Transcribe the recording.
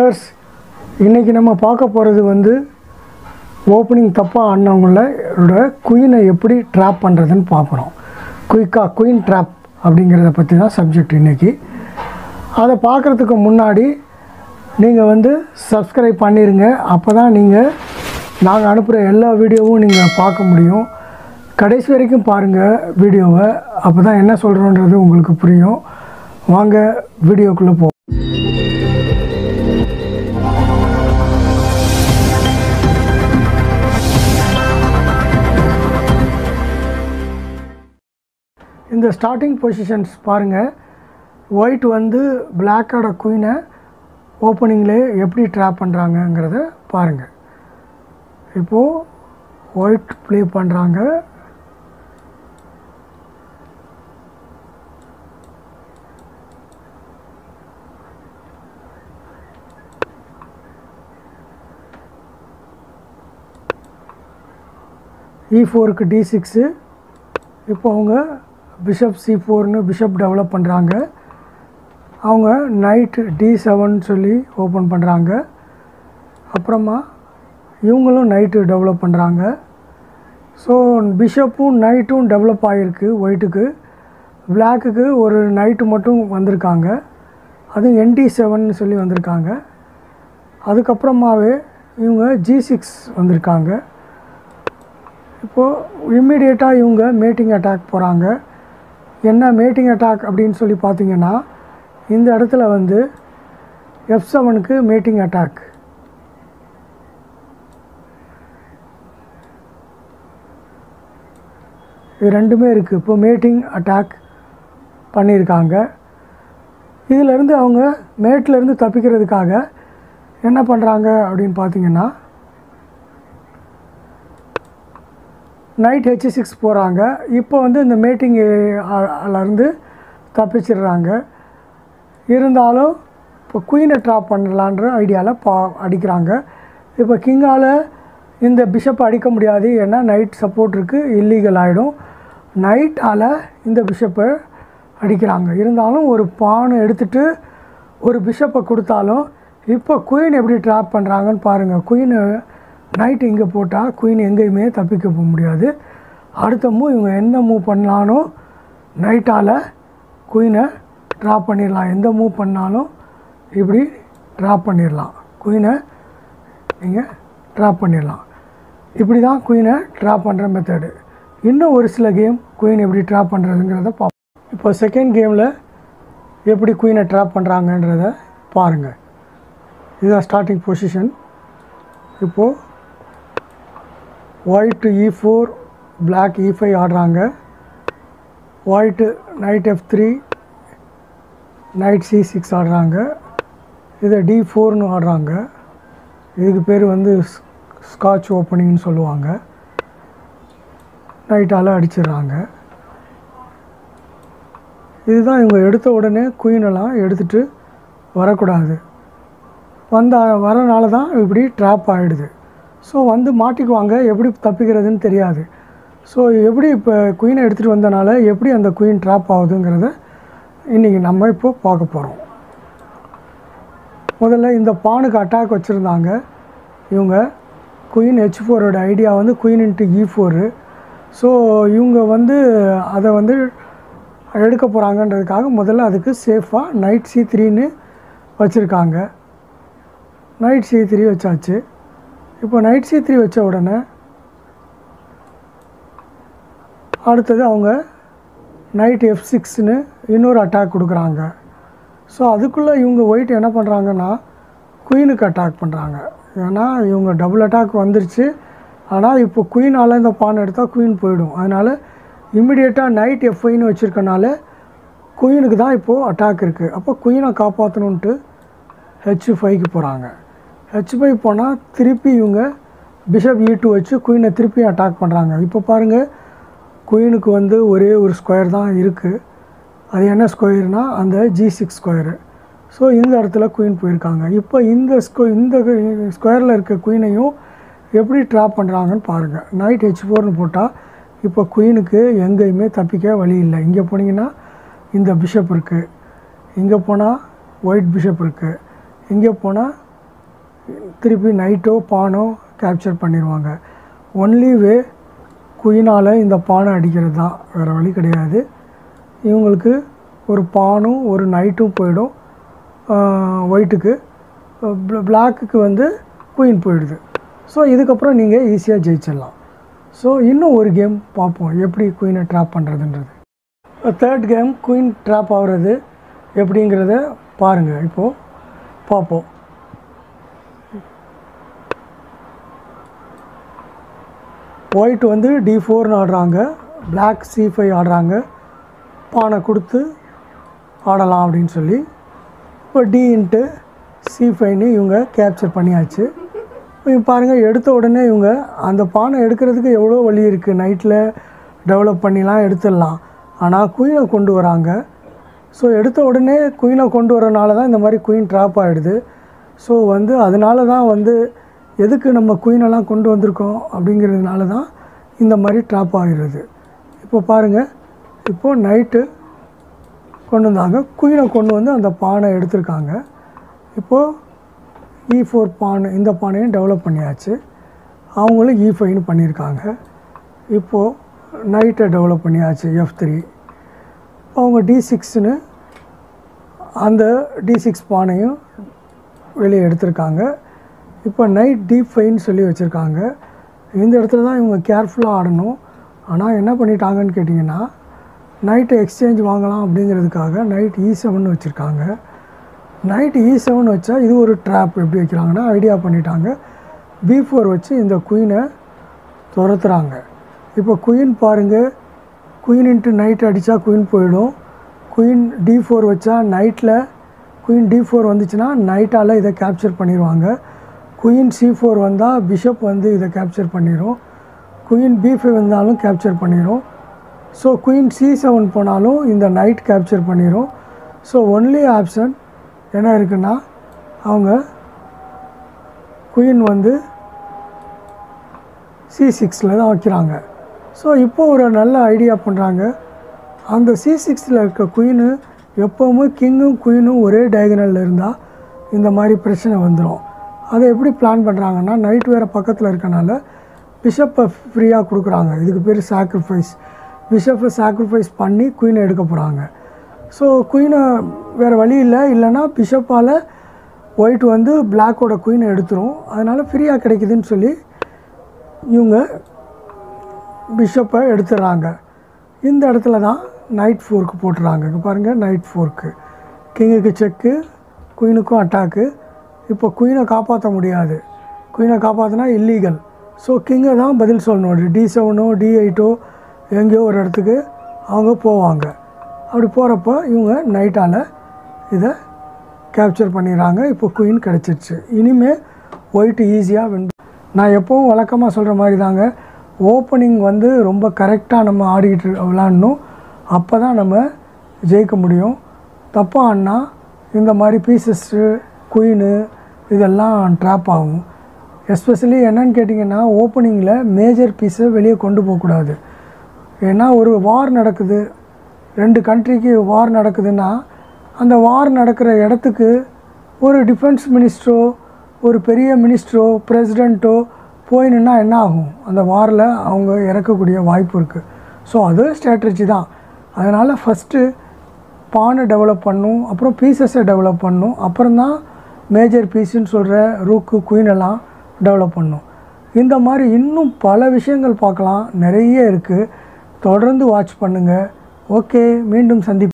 viewers இன்றைக்கி நம்ம பார்க்க போகிறது வந்து ஓப்பனிங் தப்பாக ஆடினவங்களோட குயினை எப்படி ட்ராப் பண்ணுறதுன்னு பார்க்குறோம் குயிக்காக குயின் ட்ராப் அப்படிங்கிறத பற்றி தான் சப்ஜெக்ட் இன்றைக்கி அதை பார்க்குறதுக்கு முன்னாடி நீங்கள் வந்து சப்ஸ்கிரைப் பண்ணிடுங்க அப்போ தான் நீங்கள் நாங்கள் அனுப்புகிற எல்லா வீடியோவும் நீங்கள் பார்க்க முடியும் கடைசி வரைக்கும் பாருங்கள் வீடியோவை அப்போ தான் என்ன சொல்கிறோன்றது உங்களுக்கு புரியும் வாங்க வீடியோக்குள்ளே போ இந்த ஸ்டார்டிங் பொசிஷன்ஸ் பாருங்கள் ஒயிட் வந்து பிளாக்கோட குயினை ஓப்பனிங்லேயே எப்படி ட்ராப் பண்ணுறாங்கங்கிறத பாருங்கள் இப்போது ஒயிட் ப்ளே பண்ணுறாங்க இ ஃபோருக்கு டி சிக்ஸு இப்போ அவங்க பிஷப் சி ஃபோர்னு பிஷப் டெவலப் பண்ணுறாங்க அவங்க நைட் டி செவன் சொல்லி ஓப்பன் பண்ணுறாங்க அப்புறமா இவங்களும் நைட்டு டெவலப் பண்ணுறாங்க ஸோ பிஷப்பும் நைட்டும் டெவலப் ஆகிருக்கு ஒயிட்டுக்கு பிளாக்குக்கு ஒரு நைட்டு மட்டும் வந்திருக்காங்க அதுவும் என்டி செவன் சொல்லி வந்திருக்காங்க அதுக்கப்புறமாவே இவங்க ஜி சிக்ஸ் வந்திருக்காங்க இப்போது இம்மிடியேட்டாக இவங்க மேட்டிங் அட்டாக் போகிறாங்க என்ன மேட்டிங் அட்டாக் அப்படின்னு சொல்லி பார்த்தீங்கன்னா இந்த இடத்துல வந்து எஃப் செவனுக்கு மேட்டிங் அட்டாக் இது ரெண்டுமே இருக்குது இப்போ மேட்டிங் அட்டாக் பண்ணியிருக்காங்க இதிலேருந்து அவங்க மேட்லேருந்து தப்பிக்கிறதுக்காக என்ன பண்ணுறாங்க அப்படின்னு பார்த்தீங்கன்னா நைட் ஹெச் சிக்ஸ் போகிறாங்க இப்போ வந்து இந்த மேட்டிங் இருந்து தப்பிச்சிடுறாங்க இருந்தாலும் இப்போ குயினை ட்ராப் பண்ணலான்ற ஐடியாவில் பா அடிக்கிறாங்க இப்போ கிங்கால் இந்த பிஷப்பை அடிக்க முடியாது ஏன்னா நைட் சப்போர்ட் இருக்குது இல்லீகல் ஆகிடும் நைட்டால் இந்த பிஷப்பை அடிக்கிறாங்க இருந்தாலும் ஒரு பானை எடுத்துகிட்டு ஒரு பிஷப்பை கொடுத்தாலும் இப்போ குயின் எப்படி ட்ராப் பண்ணுறாங்கன்னு பாருங்கள் குயின் நைட்டு இங்கே போட்டால் குயின் எங்கேயுமே தப்பிக்க போக முடியாது அடுத்த மூவ் இவங்க என்ன மூவ் பண்ணலானோ நைட்டால் குயினை ட்ராப் பண்ணிடலாம் எந்த மூவ் பண்ணாலும் இப்படி ட்ராப் பண்ணிடலாம் குயினை நீங்கள் ட்ராப் பண்ணிடலாம் இப்படி தான் குயினை ட்ராப் பண்ணுற மெத்தடு இன்னும் ஒரு சில கேம் குயின் எப்படி ட்ராப் பண்ணுறதுங்கிறத பார்ப்போம் இப்போ செகண்ட் கேமில் எப்படி குயினை ட்ராப் பண்ணுறாங்கன்றத பாருங்கள் இதுதான் ஸ்டார்டிங் பொசிஷன் இப்போது white E four black E five ஆடுறாங்க white knight F three knight C six ஆடுறாங்க இதை டி ஃபோர்னு ஆடுறாங்க இதுக்கு பேர் வந்து ஸ்காட்ச் ஓப்பனிங்னு சொல்லுவாங்க நைட்டால் அடிச்சிடுறாங்க இதுதான் இவங்க எடுத்த உடனே குயினெல்லாம் எடுத்துகிட்டு வரக்கூடாது வந்த வரனால தான் இப்படி ட்ராப் ஆகிடுது ஸோ வந்து மாட்டிக்குவாங்க எப்படி தப்பிக்கிறதுன்னு தெரியாது ஸோ எப்படி இப்போ குயினை எடுத்துகிட்டு வந்தனால எப்படி அந்த குயின் ட்ராப் ஆகுதுங்கிறத இன்றைக்கி நம்ம இப்போ பார்க்க போகிறோம் முதல்ல இந்த பானுக்கு அட்டாக் வச்சுருந்தாங்க இவங்க குயின் ஹெச் ஃபோரோட ஐடியா வந்து queen into E four so இவங்க வந்து அதை வந்து எடுக்க போகிறாங்கன்றதுக்காக முதல்ல அதுக்கு சேஃபாக நைட் சி த்ரீன்னு வச்சுருக்காங்க நைட் சி த்ரீ வச்சாச்சு இப்போ நைட் சி த்ரீ வச்ச உடனே அடுத்தது அவங்க நைட் எஃப் சிக்ஸ்னு இன்னொரு அட்டாக் கொடுக்குறாங்க ஸோ அதுக்குள்ளே இவங்க ஒயிட் என்ன பண்ணுறாங்கன்னா குயினுக்கு அட்டாக் பண்ணுறாங்க ஏன்னா இவங்க டபுள் அட்டாக் வந்துருச்சு ஆனால் இப்போ குயினால் இந்த பான் எடுத்தால் குயின் போயிடும் அதனால் இம்மிடியேட்டாக நைட் எஃப்ஐன்னு வச்சுருக்கனால குயினுக்கு தான் இப்போது அட்டாக் இருக்குது அப்போ குயினை காப்பாற்றணுன்ட்டு ஹெச் ஃபைவ்க்கு போகிறாங்க ஹெச் ஃபைவ் போனால் திருப்பி இவங்க பிஷப் இ டூ வச்சு குயினை திருப்பி அட்டாக் பண்ணுறாங்க இப்போ பாருங்கள் குயினுக்கு வந்து ஒரே ஒரு ஸ்கொயர் தான் இருக்குது அது என்ன ஸ்கொயர்னால் அந்த ஜி சிக்ஸ் ஸ்கொயரு ஸோ இந்த இடத்துல குயின் போயிருக்காங்க இப்போ இந்த ஸ்கொ இந்த ஸ்கொயரில் இருக்க குயினையும் எப்படி ட்ராப் பண்ணுறாங்கன்னு பாருங்கள் நைட் ஹெச் ஃபோர்னு போட்டால் இப்போ குயினுக்கு எங்கேயுமே தப்பிக்க வழி இல்லை இங்கே போனீங்கன்னா இந்த பிஷப் இருக்குது இங்கே போனால் ஒயிட் பிஷப் இருக்குது இங்கே போனால் திருப்பி நைட்டோ பானோ கேப்சர் பண்ணிடுவாங்க ஒன்லி வே குயினால் இந்த பானை அடிக்கிறது தான் வேறு வழி கிடையாது இவங்களுக்கு ஒரு பானும் ஒரு நைட்டும் போயிடும் ஒயிட்டுக்கு பிளாக்குக்கு வந்து குயின் போயிடுது ஸோ இதுக்கப்புறம் நீங்கள் ஈஸியாக ஜெயிச்சிடலாம் ஸோ இன்னும் ஒரு கேம் பார்ப்போம் எப்படி குயினை ட்ராப் பண்ணுறதுன்றது தேர்ட் கேம் குயின் ட்ராப் ஆகுறது எப்படிங்கிறத பாருங்கள் இப்போது பார்ப்போம் ஒயிட் வந்து டி ஃபோர்னு ஆடுறாங்க பிளாக் சி ஃபைவ் ஆடுறாங்க பானை கொடுத்து ஆடலாம் அப்படின்னு சொல்லி இப்போ டி இன்ட்டு சி ஃபைவ்னு இவங்க கேப்சர் பண்ணியாச்சு இப்போ பாருங்கள் எடுத்த உடனே இவங்க அந்த பானை எடுக்கிறதுக்கு எவ்வளோ வழி இருக்குது நைட்டில் டெவலப் பண்ணிலாம் எடுத்துடலாம் ஆனால் குயினை கொண்டு வராங்க ஸோ எடுத்த உடனே குயினை கொண்டு வரனால தான் இந்த மாதிரி குயின் ட்ராப் ஆகிடுது ஸோ வந்து அதனால தான் வந்து எதுக்கு நம்ம குயினெல்லாம் கொண்டு வந்திருக்கோம் அப்படிங்கிறதுனால தான் இந்த மாதிரி ட்ராப் ஆகிடுது இப்போ பாருங்கள் இப்போது நைட்டு கொண்டு வந்தாங்க குயினை கொண்டு வந்து அந்த பானை எடுத்திருக்காங்க இப்போது இ ஃபோர் பானை இந்த பானையும் டெவலப் பண்ணியாச்சு அவங்களும் இ ஃபைவ்னு பண்ணியிருக்காங்க இப்போது நைட்டை டெவலப் பண்ணியாச்சு எஃப் த்ரீ அவங்க டி சிக்ஸ்னு அந்த டி சிக்ஸ் பானையும் வெளியே எடுத்திருக்காங்க இப்போ நைட் டீப் ஃபைன்னு சொல்லி வச்சுருக்காங்க இந்த இடத்துல தான் இவங்க கேர்ஃபுல்லாக ஆடணும் ஆனால் என்ன பண்ணிட்டாங்கன்னு கேட்டிங்கன்னா நைட்டு எக்ஸ்சேஞ்ச் வாங்கலாம் அப்படிங்கிறதுக்காக நைட் இ செவன் வச்சுருக்காங்க நைட் இ செவன் வச்சா இது ஒரு ட்ராப் எப்படி வைக்கிறாங்கன்னா ஐடியா பண்ணிட்டாங்க பி ஃபோர் வச்சு இந்த குயினை துரத்துறாங்க இப்போ குயின் பாருங்கள் குயின் இன்ட்டு நைட் அடித்தா குயின் போயிடும் குயின் டி ஃபோர் வச்சா நைட்டில் குயின் டி ஃபோர் வந்துச்சுன்னா நைட்டால் இதை கேப்சர் பண்ணிடுவாங்க குயின் சி ஃபோர் வந்தால் பிஷப் வந்து இதை கேப்சர் பண்ணிடும் குயின் பி ஃபைவ் வந்தாலும் கேப்சர் பண்ணிடும் ஸோ குயின் சி செவன் போனாலும் இந்த நைட் கேப்சர் பண்ணிடும் ஸோ ஒன்லி ஆப்ஷன் என்ன இருக்குன்னா அவங்க குயின் வந்து சி சிக்ஸில் தான் வைக்கிறாங்க ஸோ இப்போ ஒரு நல்ல ஐடியா பண்ணுறாங்க அந்த சி சிக்ஸில் இருக்க குயினு எப்போவுமே கிங்கும் குயினும் ஒரே டயகனலில் இருந்தால் இந்த மாதிரி பிரச்சனை வந்துடும் அதை எப்படி பிளான் பண்ணுறாங்கன்னா நைட் வேறு பக்கத்தில் இருக்கனால பிஷப்பை ஃப்ரீயாக கொடுக்குறாங்க இதுக்கு பேர் சாக்ரிஃபைஸ் பிஷப்பை சாக்ரிஃபைஸ் பண்ணி குயினை எடுக்க போகிறாங்க ஸோ குயினை வேறு வழி இல்லை இல்லைன்னா பிஷப்பால் ஒயிட் வந்து பிளாக்கோட குயினை எடுத்துரும் அதனால் ஃப்ரீயாக கிடைக்குதுன்னு சொல்லி இவங்க பிஷப்பை எடுத்துடுறாங்க இந்த இடத்துல தான் நைட் ஃபோர்க்கு போட்டுறாங்க இங்கே பாருங்கள் நைட் ஃபோர்க்கு கிங்குக்கு செக்கு குயினுக்கும் அட்டாக்கு இப்போ குயினை காப்பாற்ற முடியாது குயினை காப்பாற்றினா இல்லீகல் ஸோ கிங்கை தான் பதில் சொல்லணும் டி செவனோ டி எயிட்டோ எங்கேயோ ஒரு இடத்துக்கு அவங்க போவாங்க அப்படி போகிறப்ப இவங்க நைட்டால் இதை கேப்சர் பண்ணிடுறாங்க இப்போ குயின் கிடச்சிருச்சு இனிமேல் ஒயிட் ஈஸியாக வின் நான் எப்போவும் வழக்கமாக சொல்கிற மாதிரி தாங்க ஓப்பனிங் வந்து ரொம்ப கரெக்டாக நம்ம ஆடிக்கிட்டு விளாட்ணும் அப்போ தான் நம்ம ஜெயிக்க முடியும் தப்பாக ஆடினா இந்த மாதிரி பீசஸ்ஸு குயினு இதெல்லாம் ட்ராப் ஆகும் எஸ்பெஷலி என்னன்னு கேட்டிங்கன்னா ஓப்பனிங்கில் மேஜர் பீஸை வெளியே கொண்டு போகக்கூடாது ஏன்னா ஒரு வார் நடக்குது ரெண்டு கண்ட்ரிக்கு வார் நடக்குதுன்னா அந்த வார் நடக்கிற இடத்துக்கு ஒரு டிஃபென்ஸ் மினிஸ்டரோ ஒரு பெரிய மினிஸ்டரோ பிரசிடெண்ட்டோ போய் நின்னா என்ன ஆகும் அந்த வாரில் அவங்க இறக்கக்கூடிய வாய்ப்பு இருக்குது ஸோ அது ஸ்ட்ராட்டஜி தான் அதனால் ஃபஸ்ட்டு பானை டெவலப் பண்ணும் அப்புறம் பீசஸை டெவலப் பண்ணும் அப்புறம் தான் மேஜர் பீஸுன்னு சொல்கிற ரூக்கு குயின் எல்லாம் டெவலப் பண்ணும் இந்த மாதிரி இன்னும் பல விஷயங்கள் பார்க்கலாம் நிறைய இருக்குது தொடர்ந்து வாட்ச் பண்ணுங்கள் ஓகே மீண்டும் சந்திப்போம்